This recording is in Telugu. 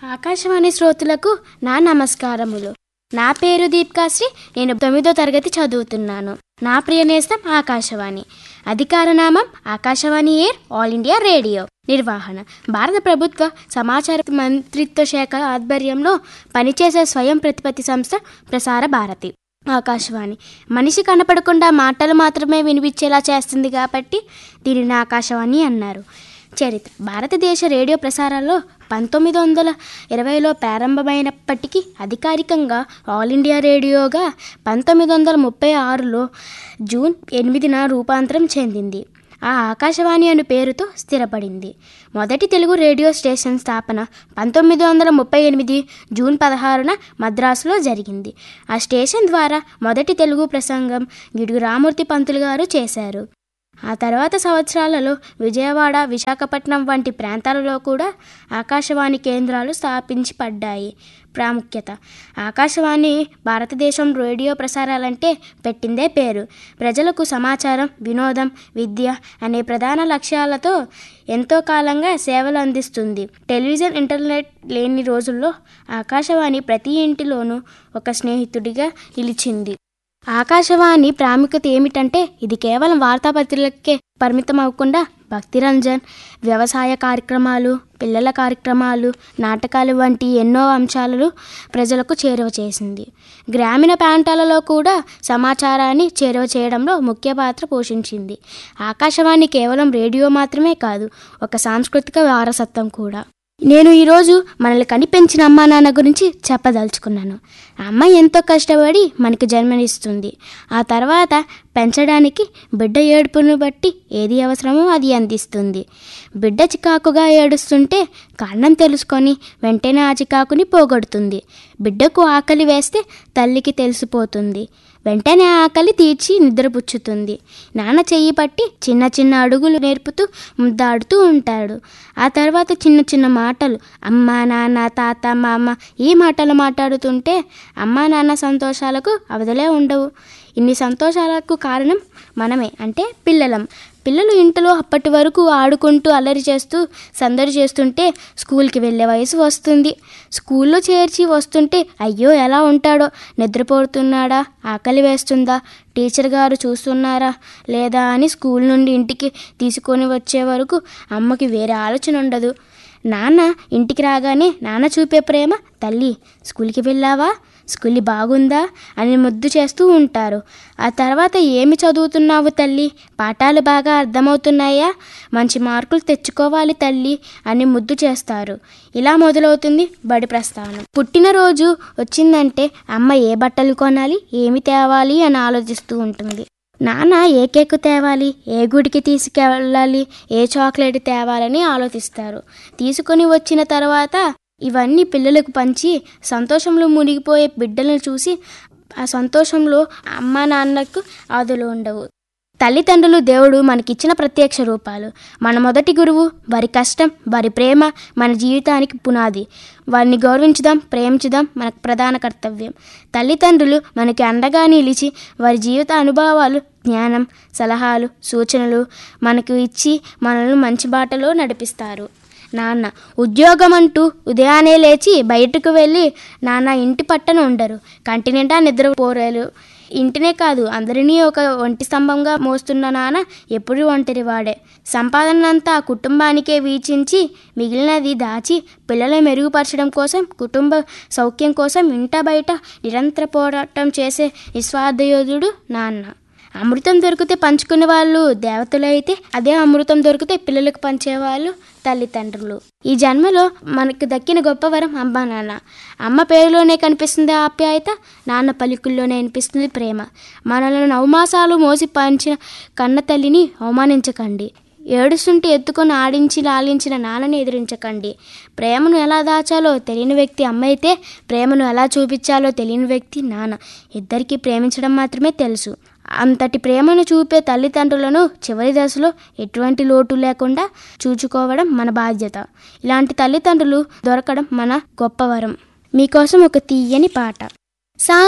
ఆకాశవాణి శ్రోతులకు నా నమస్కారములు నా పేరు దీప్కాశ్రీ నేను తొమ్మిదో తరగతి చదువుతున్నాను నా ప్రియ నేస్తం ఆకాశవాణి అధికార నామం Akashvani air all India radio నిర్వహణ భారత ప్రభుత్వ సమాచార మంత్రిత్వ శాఖ ఆధ్వర్యంలో పనిచేసే స్వయం ప్రతిపత్తి సంస్థ ప్రసార భారతి ఆకాశవాణి మనిషి కనపడకుండా మాటలు మాత్రమే వినిపించేలా చేస్తుంది కాబట్టి దీనిని ఆకాశవాణి అన్నారు చరిత్ర భారతదేశ రేడియో ప్రసారాల్లో పంతొమ్మిది వందల ఇరవైలో ప్రారంభమైనప్పటికీ అధికారికంగా ఆల్ ఇండియా రేడియోగా పంతొమ్మిది వందల ముప్పై ఆరులో జూన్ ఎనిమిదిన రూపాంతరం చెందింది ఆ ఆకాశవాణి అను పేరుతో స్థిరపడింది మొదటి తెలుగు రేడియో స్టేషన్ స్థాపన పంతొమ్మిది వందల ముప్పై ఎనిమిది జూన్ పదహారున మద్రాసులో జరిగింది ఆ స్టేషన్ ద్వారా మొదటి తెలుగు ప్రసంగం గిడుగు రామూర్తి పంతులు గారు చేశారు ఆ తర్వాత సంవత్సరాలలో విజయవాడ విశాఖపట్నం వంటి ప్రాంతాలలో కూడా ఆకాశవాణి కేంద్రాలు స్థాపించి పడ్డాయి ప్రాముఖ్యత ఆకాశవాణి భారతదేశం రేడియో ప్రసారాలంటే పెట్టిందే పేరు ప్రజలకు సమాచారం వినోదం విద్య అనే ప్రధాన లక్ష్యాలతో ఎంతో కాలంగా సేవలు అందిస్తుంది టెలివిజన్ ఇంటర్నెట్ లేని రోజుల్లో ఆకాశవాణి ప్రతి ఇంటిలోనూ ఒక స్నేహితుడిగా నిలిచింది ఆకాశవాణి ప్రాముఖ్యత ఏమిటంటే ఇది కేవలం వార్తాపత్రికలకే పరిమితం అవ్వకుండా భక్తిరంజన్ వ్యవసాయ కార్యక్రమాలు పిల్లల కార్యక్రమాలు నాటకాలు వంటి ఎన్నో అంశాలను ప్రజలకు చేరువ చేసింది గ్రామీణ ప్రాంతాలలో కూడా సమాచారాన్ని చేరువ చేయడంలో ముఖ్య పాత్ర పోషించింది ఆకాశవాణి కేవలం రేడియో మాత్రమే కాదు ఒక సాంస్కృతిక వారసత్వం కూడా నేను ఈరోజు మనల్ని కనిపెంచిన అమ్మా నాన్న గురించి చెప్పదలుచుకున్నాను అమ్మ ఎంతో కష్టపడి మనకి జన్మనిస్తుంది ఆ తర్వాత పెంచడానికి బిడ్డ ఏడుపును బట్టి ఏది అవసరమో అది అందిస్తుంది బిడ్డ చికాకుగా ఏడుస్తుంటే కారణం తెలుసుకొని వెంటనే ఆ చికాకుని పోగొడుతుంది బిడ్డకు ఆకలి వేస్తే తల్లికి తెలిసిపోతుంది వెంటనే ఆకలి తీర్చి నిద్రపుచ్చుతుంది నాన్న చెయ్యి పట్టి చిన్న చిన్న అడుగులు నేర్పుతూ ముద్దాడుతూ ఉంటాడు ఆ తర్వాత చిన్న చిన్న మాటలు అమ్మ నాన్న తాత మామ ఈ మాటలు మాట్లాడుతుంటే అమ్మ నాన్న సంతోషాలకు అవధలే ఉండవు ఇన్ని సంతోషాలకు కారణం మనమే అంటే పిల్లలం పిల్లలు ఇంట్లో అప్పటి వరకు ఆడుకుంటూ అల్లరి చేస్తూ సందడి చేస్తుంటే స్కూల్కి వెళ్ళే వయసు వస్తుంది స్కూల్లో చేర్చి వస్తుంటే అయ్యో ఎలా ఉంటాడో నిద్రపోతున్నాడా ఆకలి వేస్తుందా టీచర్ గారు చూస్తున్నారా లేదా అని స్కూల్ నుండి ఇంటికి తీసుకొని వచ్చే వరకు అమ్మకి వేరే ఆలోచన ఉండదు నాన్న ఇంటికి రాగానే నాన్న చూపే ప్రేమ తల్లి స్కూల్కి వెళ్ళావా స్కూల్ బాగుందా అని ముద్దు చేస్తూ ఉంటారు ఆ తర్వాత ఏమి చదువుతున్నావు తల్లి పాఠాలు బాగా అర్థమవుతున్నాయా మంచి మార్కులు తెచ్చుకోవాలి తల్లి అని ముద్దు చేస్తారు ఇలా మొదలవుతుంది బడి ప్రస్థానం పుట్టినరోజు వచ్చిందంటే అమ్మ ఏ బట్టలు కొనాలి ఏమి తేవాలి అని ఆలోచిస్తూ ఉంటుంది నాన్న ఏ కేక్ తేవాలి ఏ గుడికి తీసుకెళ్ళాలి ఏ చాక్లెట్ తేవాలని ఆలోచిస్తారు తీసుకొని వచ్చిన తర్వాత ఇవన్నీ పిల్లలకు పంచి సంతోషంలో మునిగిపోయే బిడ్డలను చూసి ఆ సంతోషంలో అమ్మ నాన్నకు ఆదులు ఉండవు తల్లిదండ్రులు దేవుడు మనకిచ్చిన ప్రత్యక్ష రూపాలు మన మొదటి గురువు వారి కష్టం వారి ప్రేమ మన జీవితానికి పునాది వారిని గౌరవించుదాం ప్రేమించుదాం మనకు ప్రధాన కర్తవ్యం తల్లిదండ్రులు మనకి అండగా నిలిచి వారి జీవిత అనుభవాలు జ్ఞానం సలహాలు సూచనలు మనకు ఇచ్చి మనల్ని మంచి బాటలో నడిపిస్తారు నాన్న ఉద్యోగం అంటూ ఉదయాన్నే లేచి బయటకు వెళ్ళి నాన్న ఇంటి పట్టన ఉండరు కంటి నిండా నిద్రపోరేలు ఇంటినే కాదు అందరినీ ఒక ఒంటి స్తంభంగా మోస్తున్న నాన్న ఎప్పుడు ఒంటరి వాడే సంపాదనంతా కుటుంబానికే వీచించి మిగిలినది దాచి పిల్లల మెరుగుపరచడం కోసం కుటుంబ సౌఖ్యం కోసం ఇంట బయట నిరంతర పోరాటం చేసే నిస్వార్థయోధుడు నాన్న అమృతం దొరికితే పంచుకునే వాళ్ళు దేవతలు అయితే అదే అమృతం దొరికితే పిల్లలకు పంచేవాళ్ళు తల్లిదండ్రులు ఈ జన్మలో మనకు దక్కిన గొప్ప వరం అమ్మ నాన్న అమ్మ పేరులోనే కనిపిస్తుంది ఆప్యాయత నాన్న పలుకుల్లోనే అనిపిస్తుంది ప్రేమ మనలను నవమాసాలు మోసి పంచిన కన్న తల్లిని అవమానించకండి ఏడుస్తుంటే ఎత్తుకొని ఆడించి లాలించిన నాన్నని ఎదిరించకండి ప్రేమను ఎలా దాచాలో తెలియని వ్యక్తి అమ్మ అయితే ప్రేమను ఎలా చూపించాలో తెలియని వ్యక్తి నాన్న ఇద్దరికీ ప్రేమించడం మాత్రమే తెలుసు అంతటి ప్రేమను చూపే తల్లిదండ్రులను చివరి దశలో ఎటువంటి లోటు లేకుండా చూచుకోవడం మన బాధ్యత ఇలాంటి తల్లిదండ్రులు దొరకడం మన గొప్ప వరం మీకోసం ఒక తీయని పాట సా